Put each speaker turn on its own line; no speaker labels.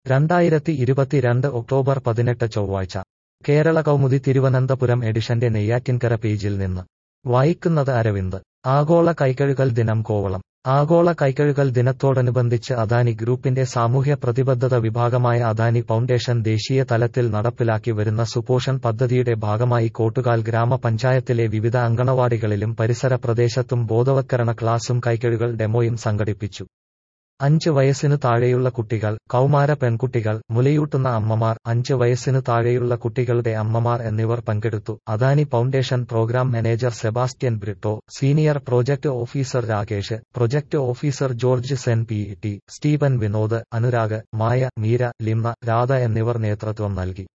രണ്ടായിരത്തി ഇരുപത്തിരണ്ട് ഒക്ടോബർ പതിനെട്ട് ചൊവ്വാഴ്ച കേരള കൗമുദി തിരുവനന്തപുരം എഡിഷന്റെ നെയ്യാറ്റിൻകര പേജിൽ നിന്ന് വായിക്കുന്നത് അരവിന്ദ് ആഗോള കൈകഴുകൽ ദിനം കോവളം ആഗോള കൈകഴുകൽ ദിനത്തോടനുബന്ധിച്ച് അദാനി ഗ്രൂപ്പിന്റെ സാമൂഹ്യ പ്രതിബദ്ധത വിഭാഗമായ അദാനി ഫൗണ്ടേഷൻ ദേശീയ തലത്തിൽ നടപ്പിലാക്കി വരുന്ന സുപോഷൺ പദ്ധതിയുടെ ഭാഗമായി കോട്ടുകാൽ ഗ്രാമപഞ്ചായത്തിലെ വിവിധ അങ്കണവാടികളിലും പരിസര പ്രദേശത്തും ബോധവത്കരണ ക്ലാസും കൈകഴുകൽ ഡെമോയും സംഘടിപ്പിച്ചു അഞ്ച് വയസ്സിനു താഴെയുള്ള കുട്ടികൾ കൗമാര പെൺകുട്ടികൾ മുലയൂട്ടുന്ന അമ്മമാർ അഞ്ച് വയസ്സിനു താഴെയുള്ള കുട്ടികളുടെ അമ്മമാർ എന്നിവർ പങ്കെടുത്തു Adani foundation program manager Sebastian Britto senior project officer Rakesh project officer George Sen P T Steven Vinod Anurag Maya Meera Limna Radha എന്നിവർ നേതൃത്വം നൽകി